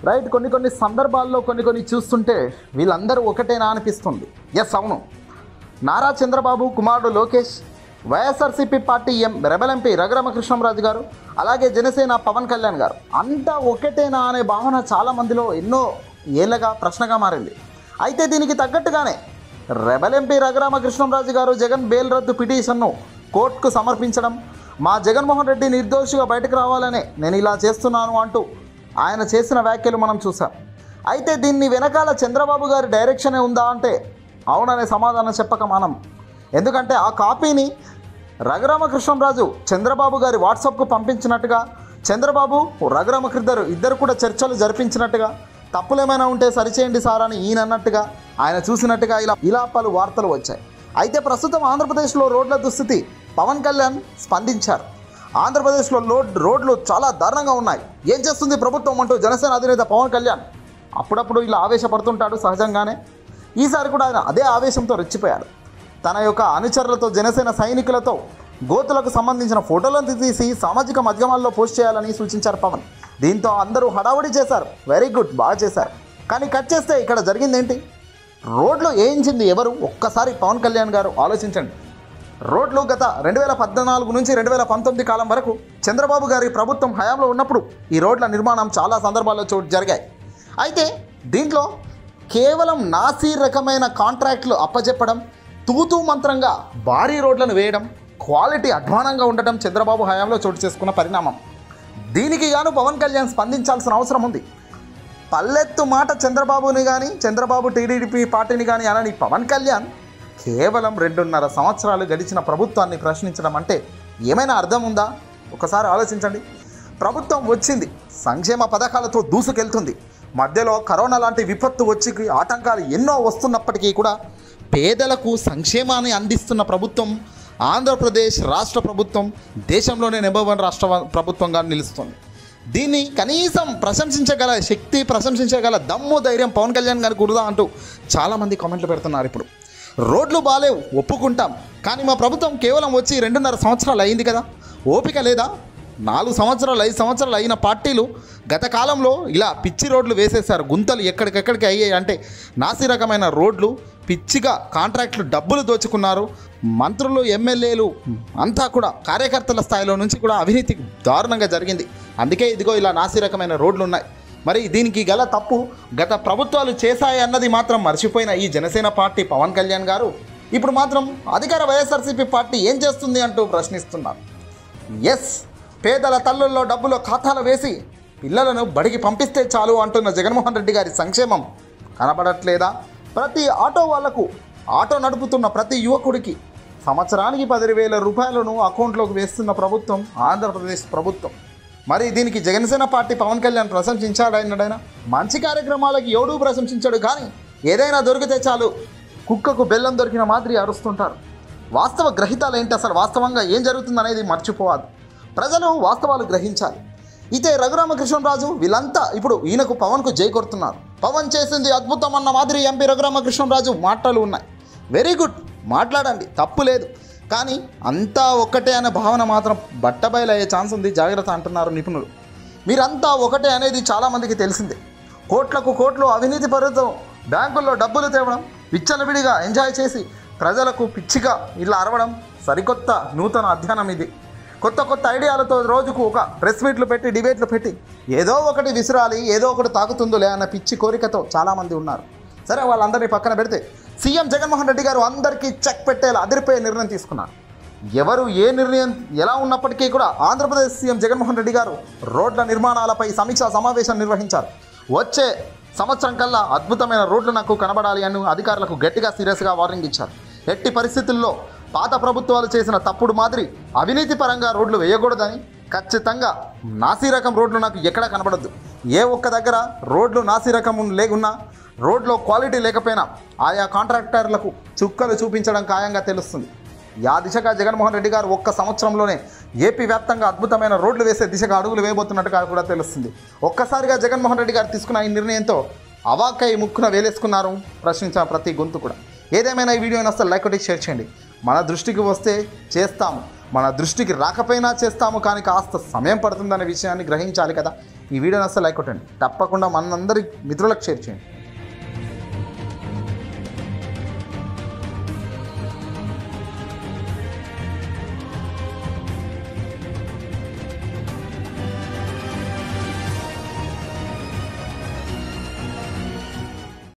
right కొన్ని కొన్ని సందర్భాల్లో కొన్ని కొన్ని చూస్తుంటే వీళ్ళందరూ ఒకటేనా అనిపిస్తుంది ఎస్ అవును నారా చంద్రబాబు కుమారుడు లోకేష్ వైఎస్ఆర్సీపీ పార్టీ ఎం రెబల్ ఎంపీ రఘురామకృష్ణంరాజు గారు అలాగే జనసేన పవన్ కళ్యాణ్ గారు అంతా ఒకటేనా అనే భావన చాలా మందిలో ఎన్నో ఏళ్ళగా ప్రశ్నగా మారింది అయితే దీనికి తగ్గట్టుగానే రెబల్ ఎంపీ రఘురామకృష్ణంరాజు గారు జగన్ బెయిల్ రద్దు పిటిషన్ను కోర్టుకు సమర్పించడం మా జగన్మోహన్ రెడ్డి నిర్దోషిగా బయటకు రావాలనే నేను ఇలా చేస్తున్నాను అంటూ ఆయన చేసిన వ్యాఖ్యలు మనం చూసాం అయితే దీన్ని వెనకాల చంద్రబాబు గారి డైరెక్షనే ఉందా అంటే అవుననే సమాధానం చెప్పక మనం ఎందుకంటే ఆ కాపీని రఘురామకృష్ణంరాజు చంద్రబాబు గారి వాట్సాప్కు పంపించినట్టుగా చంద్రబాబు రఘురామకృద్దరు ఇద్దరు కూడా చర్చలు జరిపించినట్టుగా తప్పులు ఏమైనా ఉంటే సరిచేయండి సార్ అని ఈయన అన్నట్టుగా ఆయన చూసినట్టుగా ఇలా ఇలా పలు వార్తలు వచ్చాయి అయితే ప్రస్తుతం ఆంధ్రప్రదేశ్లో రోడ్ల దుస్థితి పవన్ కళ్యాణ్ స్పందించారు ఆంధ్రప్రదేశ్లో లోడ్ రోడ్లు చాలా దారుణంగా ఉన్నాయి ఏం చేస్తుంది ప్రభుత్వం అంటూ జనసేన అధినేత పవన్ కళ్యాణ్ అప్పుడప్పుడు ఇలా ఆవేశపడుతుంటాడు సహజంగానే ఈసారి కూడా ఆయన అదే ఆవేశంతో రెచ్చిపోయాడు తన యొక్క అనుచరులతో జనసేన సైనికులతో గోతులకు సంబంధించిన ఫోటోలను తీసి సామాజిక మాధ్యమాల్లో పోస్ట్ చేయాలని సూచించారు పవన్ దీంతో అందరూ హడావుడి చేశారు వెరీ గుడ్ బాగా చేశారు కానీ కట్ చేస్తే ఇక్కడ జరిగింది ఏంటి రోడ్లు వేయించింది ఎవరు ఒక్కసారి పవన్ కళ్యాణ్ గారు ఆలోచించండి రోడ్లు గత రెండు వేల పద్నాలుగు నుంచి రెండు వేల పంతొమ్మిది కాలం వరకు చంద్రబాబు గారి ప్రభుత్వం హయాంలో ఉన్నప్పుడు ఈ రోడ్ల నిర్మాణం చాలా సందర్భాల్లో చోటు జరిగాయి అయితే దీంట్లో కేవలం నాసీ రకమైన కాంట్రాక్ట్లు అప్పచెప్పడం తూతూ మంత్రంగా భారీ రోడ్లను వేయడం క్వాలిటీ అధ్వానంగా ఉండటం చంద్రబాబు హయాంలో చోటు చేసుకున్న పరిణామం దీనికి గాను పవన్ కళ్యాణ్ స్పందించాల్సిన అవసరం ఉంది పల్లెత్తు మాట చంద్రబాబుని కానీ చంద్రబాబు టీడీపీ పార్టీని కానీ అనని పవన్ కళ్యాణ్ కేవలం రెండున్నర సంవత్సరాలు గడిచిన ప్రభుత్వాన్ని ప్రశ్నించడం అంటే ఏమైనా అర్థం ఉందా ఒకసారి ఆలోచించండి ప్రభుత్వం వచ్చింది సంక్షేమ పథకాలతో దూసుకెళ్తుంది మధ్యలో కరోనా లాంటి విపత్తు వచ్చి ఆటంకాలు ఎన్నో వస్తున్నప్పటికీ కూడా పేదలకు సంక్షేమాన్ని అందిస్తున్న ప్రభుత్వం ఆంధ్రప్రదేశ్ రాష్ట్ర ప్రభుత్వం దేశంలోనే నెంబర్ వన్ రాష్ట్ర ప్రభుత్వంగా నిలుస్తుంది దీన్ని కనీసం ప్రశంసించగల శక్తి ప్రశంసించగల దమ్ము ధైర్యం పవన్ కళ్యాణ్ గారికి కురుదా అంటూ చాలామంది కామెంట్లు పెడుతున్నారు ఇప్పుడు రోడ్లు బాలేవు ఒప్పుకుంటాం కానీ మా ప్రభుత్వం కేవలం వచ్చి రెండున్నర సంవత్సరాలు అయింది కదా ఓపిక లేదా నాలుగు సంవత్సరాలు ఐదు సంవత్సరాలు అయిన పార్టీలు గత కాలంలో ఇలా పిచ్చి రోడ్లు వేసేశారు గుంతలు ఎక్కడికెక్కడికి అయ్యాయి అంటే నాసి రకమైన రోడ్లు పిచ్చిగా కాంట్రాక్టులు డబ్బులు దోచుకున్నారు మంత్రులు ఎమ్మెల్యేలు అంతా కూడా కార్యకర్తల స్థాయిలో నుంచి కూడా అవినీతి దారుణంగా జరిగింది అందుకే ఇదిగో ఇలా నాసి రకమైన రోడ్లు ఉన్నాయి మరి దీనికి గల తప్పు గత ప్రభుత్వాలు చేశాయి అన్నది మాత్రం మర్చిపోయిన ఈ జనసేన పార్టీ పవన్ కళ్యాణ్ గారు ఇప్పుడు మాత్రం అధికార వైఎస్ఆర్సీపీ పార్టీ ఏం చేస్తుంది అంటూ ప్రశ్నిస్తున్నారు ఎస్ పేదల తల్లుల్లో డబ్బులు ఖాతాలు వేసి పిల్లలను బడికి పంపిస్తే చాలు అంటున్న జగన్మోహన్ రెడ్డి గారి సంక్షేమం కనబడట్లేదా ప్రతి ఆటో వాళ్లకు ఆటో నడుపుతున్న ప్రతి యువకుడికి సంవత్సరానికి పది వేల రూపాయలను అకౌంట్లోకి వేస్తున్న ప్రభుత్వం ఆంధ్రప్రదేశ్ ప్రభుత్వం మరి దీనికి జగన్సేన పార్టీ పవన్ కళ్యాణ్ ప్రశంసించాడు అన్నాడైనా మంచి కార్యక్రమాలకి ఎవడూ ప్రశంసించాడు కానీ ఏదైనా దొరికితే చాలు కుక్కకు బెల్లం దొరికిన మాదిరి అరుస్తుంటారు వాస్తవ గ్రహితాలు ఏంటి అసలు వాస్తవంగా ఏం జరుగుతుందనేది మర్చిపోవాలి ప్రజలు వాస్తవాలు గ్రహించాలి అయితే రఘురామకృష్ణరాజు వీళ్ళంతా ఇప్పుడు ఈయనకు పవన్కు జై కొడుతున్నారు పవన్ చేసింది అద్భుతం అన్న మాదిరి ఎంపీ రఘురామకృష్ణరాజు మాటలు ఉన్నాయి వెరీ గుడ్ మాట్లాడండి తప్పు లేదు కానీ అంతా ఒక్కటే అనే భావన మాత్రం బట్టబయలయ్యే ఛాన్స్ ఉంది జాగ్రత్త అంటున్నారు నిపుణులు మీరంతా ఒకటే అనేది చాలామందికి తెలిసిందే కోట్లకు కోట్లు అవినీతి పరుతో బ్యాంకుల్లో డబ్బులు తేవడం విచ్చలవిడిగా ఎంజాయ్ చేసి ప్రజలకు పిచ్చిగా ఇలా అరవడం సరికొత్త నూతన అధ్యయనం ఇది కొత్త కొత్త ఐడియాలతో రోజుకు ఒక ప్రెస్ మీట్లు పెట్టి డిబేట్లు పెట్టి ఏదో ఒకటి విసిరాలి ఏదో ఒకటి తాకుతుందిలే అన్న పిచ్చి కోరికతో చాలామంది ఉన్నారు సరే వాళ్ళందరినీ పక్కన పెడితే సీఎం జగన్మోహన్ రెడ్డి గారు అందరికీ చెక్ పెట్టేలా అదిరిపోయే నిర్ణయం తీసుకున్నారు ఎవరు ఏ నిర్ణయం ఎలా ఉన్నప్పటికీ కూడా ఆంధ్రప్రదేశ్ సీఎం జగన్మోహన్ రెడ్డి గారు రోడ్ల నిర్మాణాలపై సమీక్షా సమావేశం నిర్వహించారు వచ్చే సంవత్సరం కల్లా అద్భుతమైన రోడ్లు నాకు కనబడాలి అని అధికారులకు గట్టిగా సీరియస్గా వార్నింగ్ ఇచ్చారు ఎట్టి పరిస్థితుల్లో పాత ప్రభుత్వాలు చేసిన తప్పుడు మాదిరి అవినీతి పరంగా రోడ్లు వేయకూడదని ఖచ్చితంగా నాసీ రకం రోడ్లు నాకు ఎక్కడ కనబడద్దు ఏ ఒక్క దగ్గర రోడ్లు నాసీ రకం లేకున్నా రోడ్లో క్వాలిటీ లేకపోయినా ఆయా కాంట్రాక్టర్లకు చుక్కలు చూపించడం ఖాయంగా తెలుస్తుంది యా దిశగా జగన్మోహన్ రెడ్డి గారు ఒక్క సంవత్సరంలోనే ఏపీ వ్యాప్తంగా అద్భుతమైన రోడ్లు వేసే దిశగా అడుగులు వేయబోతున్నట్టుగా కూడా తెలుస్తుంది ఒక్కసారిగా జగన్మోహన్ రెడ్డి గారు తీసుకున్న ఈ నిర్ణయంతో అవాకై ముక్కున వేలేసుకున్నారు ప్రశ్నించిన ప్రతి గొంతు కూడా ఏదేమైనా ఈ వీడియో నస్తే లైక్ ఒకటి షేర్ చేయండి మన దృష్టికి వస్తే చేస్తాము మన దృష్టికి రాకపోయినా చేస్తాము కానీ కాస్త సమయం పడుతుందనే విషయాన్ని గ్రహించాలి కదా ఈ వీడియోని అసలు లైక్ కొట్టండి తప్పకుండా మనందరి మిత్రులకు షేర్ చేయండి